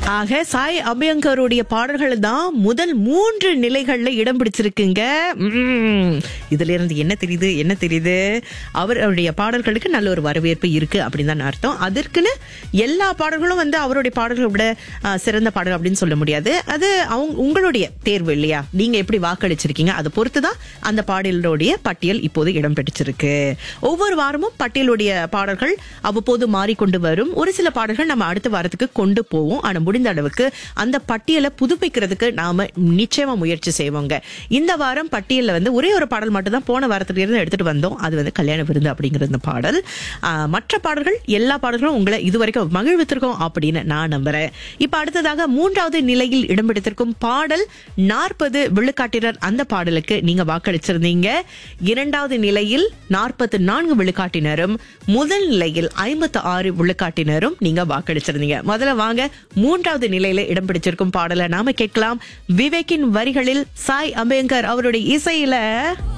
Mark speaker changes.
Speaker 1: ஆக சாய் அபியங்கருடைய பாடல்கள் தான் முதல் மூன்று நிலைகள்ல இடம் பிடிச்சிருக்குங்க உம், இதுல இருந்து என்ன தெரியுது என்ன தெரியுது அவர் அவருடைய பாடல்களுக்கு நல்ல ஒரு வரவேற்பு இருக்கு அப்படின்னு தான் அர்த்தம் அதற்குன்னு எல்லா பாடல்களும் வந்து அவருடைய பாடல்களை விட ஆ, சிறந்த பாடல் அப்படின்னு சொல்ல முடியாது அது அவங்க உங்களுடைய தேர்வு இல்லையா நீங்க எப்படி வாக்களிச்சிருக்கீங்க அதை பொறுத்து தான் அந்த பாடலுடைய பட்டியல் இப்போது இடம் பிடிச்சிருக்கு ஒவ்வொரு வாரமும் பட்டியலுடைய பாடல்கள் அவ்வப்போது மாறிக்கொண்டு வரும் ஒரு சில பாடல்கள் நம்ம அடுத்த வாரத்துக்கு கொண்டு போவோம் ஆனா முடிந்த அளவுக்கு அந்த பட்டியலை புதுப்பிக்கிறதுக்கு நாம நிச்சயமா முயற்சி செய்வோங்க இந்த வாரம் பட்டியல்ல வந்து ஒரே ஒரு பாடல் மட்டும் தான் போன வாரத்துல இருந்து எடுத்துட்டு வந்தோம் அது வந்து கல்யாண விருந்து அப்படிங்கிற இந்த பாடல் ஆஹ், மற்ற பாடல்கள் எல்லா பாடல்களும் உங்களை இதுவரைக்கும் மகிழ்வித்திருக்கோம் அப்படின்னு நான் நம்புறேன் இப்ப அடுத்ததாக மூன்றாவது நிலையில் இடம் பிடித்திருக்கும் பாடல் நாற்பது விழுக்காட்டினர் அந்த பாடலுக்கு நீங்க வாக்களிச்சிருந்தீங்க இரண்டாவது நிலையில் நாற்பத்தி நான்கு விழுக்காட்டினரும் முதல் நிலையில் ஐம்பத்து ஆறு விழுக்காட்டினரும் நீங்க வாக்களிச்சிருந்தீங்க முதல்ல வாங்க மூன்றாவது நிலையில இடம் பிடிச்சிருக்கும் பாடலை நாம கேட்கலாம் விவேக்கின் வரிகளில் சாய் அம்பேங்கர் அவருடைய இசையில